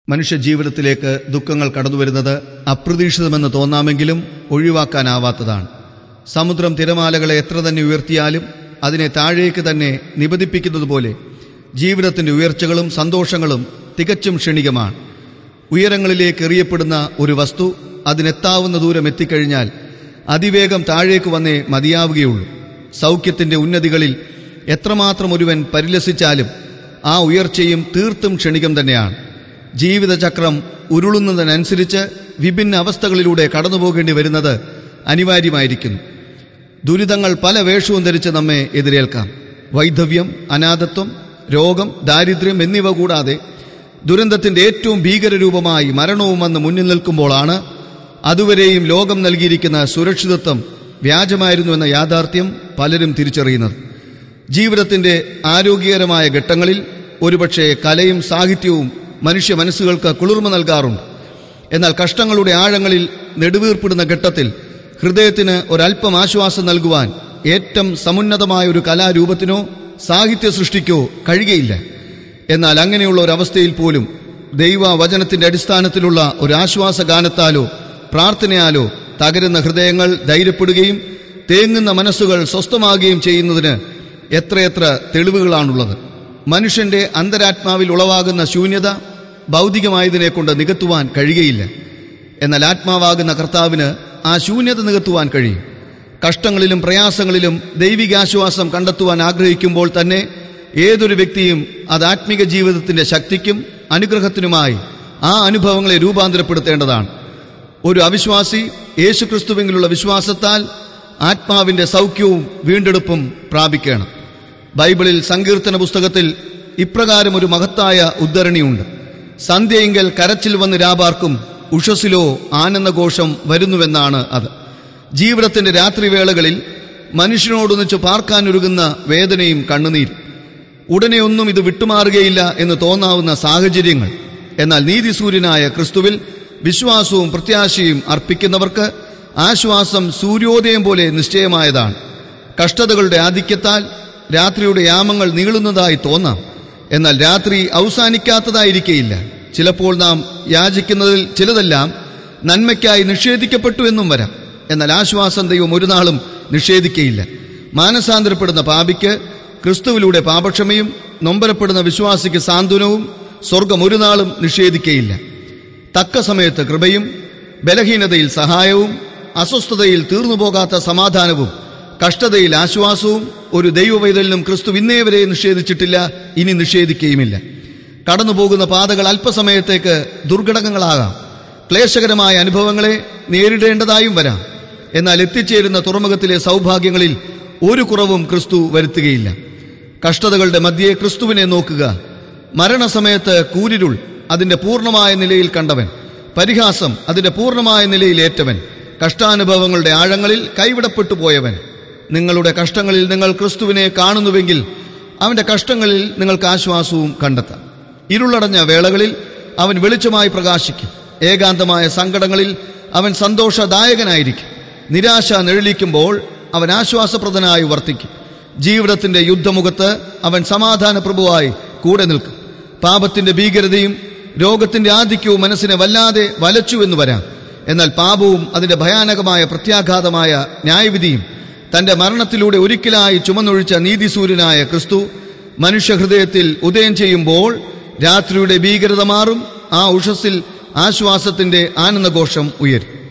മനുഷ്യജീവിതത്തിലേക്ക് ദുഃഖങ്ങൾ കടന്നുവരുന്നത് അപ്രതീക്ഷിതമെന്ന് തോന്നാമെങ്കിലും ഒഴിവാക്കാനാവാത്തതാണ് സമുദ്രം തിരമാലകളെ എത്ര തന്നെ ഉയർത്തിയാലും അതിനെ താഴേക്ക് തന്നെ നിബദിപ്പിക്കുന്നതുപോലെ ജീവിതത്തിന്റെ ഉയർച്ചകളും സന്തോഷങ്ങളും തികച്ചും ക്ഷണികമാണ് ഉയരങ്ങളിലേക്ക് എറിയപ്പെടുന്ന ഒരു വസ്തു അതിനെത്താവുന്ന ദൂരം എത്തിക്കഴിഞ്ഞാൽ അതിവേഗം താഴേക്ക് വന്നേ മതിയാവുകയുള്ളൂ സൗഖ്യത്തിന്റെ ഉന്നതികളിൽ എത്രമാത്രം ഒരുവൻ പരിലസിച്ചാലും ആ ഉയർച്ചയും തീർത്തും ക്ഷണികം തന്നെയാണ് ജീവിതചക്രം ഉരുളുന്നതിനനുസരിച്ച് വിഭിന്ന അവസ്ഥകളിലൂടെ കടന്നുപോകേണ്ടി വരുന്നത് അനിവാര്യമായിരിക്കുന്നു ദുരിതങ്ങൾ പല വേഷവും ധരിച്ച് നമ്മെ എതിരേൽക്കാം വൈധവ്യം അനാഥത്വം രോഗം ദാരിദ്ര്യം എന്നിവ കൂടാതെ ദുരന്തത്തിന്റെ ഏറ്റവും ഭീകരരൂപമായി മരണവും വന്ന് മുന്നിൽ നിൽക്കുമ്പോഴാണ് അതുവരെയും ലോകം നൽകിയിരിക്കുന്ന സുരക്ഷിതത്വം വ്യാജമായിരുന്നു എന്ന യാഥാർത്ഥ്യം പലരും തിരിച്ചറിയുന്നത് ജീവിതത്തിന്റെ ആരോഗ്യകരമായ ഘട്ടങ്ങളിൽ ഒരുപക്ഷെ കലയും സാഹിത്യവും മനുഷ്യ മനസ്സുകൾക്ക് കുളിർമ നൽകാറുണ്ട് എന്നാൽ കഷ്ടങ്ങളുടെ ആഴങ്ങളിൽ നെടുവീർപ്പിടുന്ന ഘട്ടത്തിൽ ഹൃദയത്തിന് ഒരല്പം ആശ്വാസം നൽകുവാൻ ഏറ്റവും സമുന്നതമായ ഒരു കലാരൂപത്തിനോ സാഹിത്യ സൃഷ്ടിക്കോ കഴിയുകയില്ല എന്നാൽ അങ്ങനെയുള്ള ഒരവസ്ഥയിൽ പോലും ദൈവ വചനത്തിന്റെ അടിസ്ഥാനത്തിലുള്ള ഒരു ആശ്വാസ ഗാനത്താലോ പ്രാർത്ഥനയാലോ തകരുന്ന ഹൃദയങ്ങൾ ധൈര്യപ്പെടുകയും തേങ്ങുന്ന മനസ്സുകൾ സ്വസ്ഥമാകുകയും ചെയ്യുന്നതിന് എത്രയെത്ര തെളിവുകളാണുള്ളത് മനുഷ്യന്റെ അന്തരാത്മാവിൽ ഉളവാകുന്ന ശൂന്യത ഭൗതികമായതിനെ കൊണ്ട് നികത്തുവാൻ കഴിയുകയില്ല എന്നാൽ ആത്മാവാകുന്ന കർത്താവിന് ആ ശൂന്യത നികത്തുവാൻ കഴിയും കഷ്ടങ്ങളിലും പ്രയാസങ്ങളിലും ദൈവികാശ്വാസം കണ്ടെത്തുവാൻ ആഗ്രഹിക്കുമ്പോൾ തന്നെ ഏതൊരു വ്യക്തിയും അത് ആത്മീക ജീവിതത്തിന്റെ ശക്തിക്കും അനുഗ്രഹത്തിനുമായി ആ അനുഭവങ്ങളെ രൂപാന്തരപ്പെടുത്തേണ്ടതാണ് ഒരു അവിശ്വാസി യേശുക്രിസ്തുവിലുള്ള വിശ്വാസത്താൽ ആത്മാവിന്റെ സൗഖ്യവും വീണ്ടെടുപ്പും പ്രാപിക്കണം ബൈബിളിൽ സങ്കീർത്തന പുസ്തകത്തിൽ ഇപ്രകാരം ഒരു മഹത്തായ ഉദ്ധരണിയുണ്ട് സന്ധ്യയെങ്കിൽ കരച്ചിൽ വന്ന് രാപാർക്കും ഉഷസിലോ ആനന്ദഘോഷം വരുന്നുവെന്നാണ് അത് ജീവിതത്തിന്റെ രാത്രിവേളകളിൽ മനുഷ്യനോടൊന്നിച്ച് പാർക്കാനൊരുങ്ങുന്ന വേദനയും കണ്ണുനീരും ഉടനെ ഒന്നും ഇത് വിട്ടുമാറുകയില്ല എന്ന് തോന്നാവുന്ന സാഹചര്യങ്ങൾ എന്നാൽ നീതിസൂര്യനായ ക്രിസ്തുവിൽ വിശ്വാസവും പ്രത്യാശയും അർപ്പിക്കുന്നവർക്ക് ആശ്വാസം സൂര്യോദയം പോലെ നിശ്ചയമായതാണ് കഷ്ടതകളുടെ ആധിക്യത്താൽ രാത്രിയുടെ യാമങ്ങൾ നീളുന്നതായി തോന്നാം എന്നാൽ രാത്രി അവസാനിക്കാത്തതായിരിക്കേയില്ല ചിലപ്പോൾ നാം യാചിക്കുന്നതിൽ ചിലതെല്ലാം നന്മയ്ക്കായി നിഷേധിക്കപ്പെട്ടു എന്നും വരാം എന്നാൽ ആശ്വാസം ദൈവം ഒരു നാളും നിഷേധിക്കയില്ല മാനസാന്തരപ്പെടുന്ന പാപിക്ക് ക്രിസ്തുവിലൂടെ പാപക്ഷമയും നൊമ്പരപ്പെടുന്ന വിശ്വാസിക്ക് സാന്ത്വനവും സ്വർഗം ഒരു നാളും നിഷേധിക്കയില്ല തക്ക സമയത്ത് കൃപയും ബലഹീനതയിൽ സഹായവും അസ്വസ്ഥതയിൽ തീർന്നുപോകാത്ത സമാധാനവും കഷ്ടതയിൽ ആശ്വാസവും ഒരു ദൈവവൈതലിനും ക്രിസ്തു ഇന്നേ വരെ നിഷേധിച്ചിട്ടില്ല ഇനി നിഷേധിക്കുകയുമില്ല കടന്നുപോകുന്ന പാതകൾ അല്പസമയത്തേക്ക് ദുർഘടകങ്ങളാകാം ക്ലേശകരമായ അനുഭവങ്ങളെ നേരിടേണ്ടതായും വരാം എന്നാൽ എത്തിച്ചേരുന്ന തുറമുഖത്തിലെ സൗഭാഗ്യങ്ങളിൽ ഒരു കുറവും ക്രിസ്തു വരുത്തുകയില്ല കഷ്ടതകളുടെ മധ്യേ ക്രിസ്തുവിനെ നോക്കുക മരണസമയത്ത് കൂരിരുൾ അതിന്റെ പൂർണ്ണമായ നിലയിൽ കണ്ടവൻ പരിഹാസം അതിന്റെ പൂർണ്ണമായ നിലയിൽ ഏറ്റവൻ കഷ്ടാനുഭവങ്ങളുടെ ആഴങ്ങളിൽ കൈവിടപ്പെട്ടു പോയവൻ നിങ്ങളുടെ കഷ്ടങ്ങളിൽ നിങ്ങൾ ക്രിസ്തുവിനെ കാണുന്നുവെങ്കിൽ അവന്റെ കഷ്ടങ്ങളിൽ നിങ്ങൾക്ക് ആശ്വാസവും കണ്ടെത്താം ഇരുളടഞ്ഞ വേളകളിൽ അവൻ വെളിച്ചമായി പ്രകാശിക്കും ഏകാന്തമായ സങ്കടങ്ങളിൽ അവൻ സന്തോഷദായകനായിരിക്കും നിരാശ നിഴലിക്കുമ്പോൾ അവൻ ആശ്വാസപ്രദനായി വർത്തിക്കും ജീവിതത്തിന്റെ യുദ്ധമുഖത്ത് അവൻ സമാധാന പ്രഭുവായി കൂടെ നിൽക്കും പാപത്തിന്റെ ഭീകരതയും രോഗത്തിന്റെ ആധിക്യവും മനസ്സിനെ വല്ലാതെ വലച്ചുവെന്ന് വരാം എന്നാൽ പാപവും അതിന്റെ ഭയാനകമായ പ്രത്യാഘാതമായ ന്യായവിധിയും തന്റെ മരണത്തിലൂടെ ഒരിക്കലായി ചുമന്നൊഴിച്ച നീതിസൂര്യനായ ക്രിസ്തു മനുഷ്യഹൃദയത്തിൽ ഉദയം ചെയ്യുമ്പോൾ രാത്രിയുടെ ഭീകരത മാറും ആ ഉഷസ്സിൽ ആശ്വാസത്തിന്റെ ആനന്ദഘോഷം ഉയരും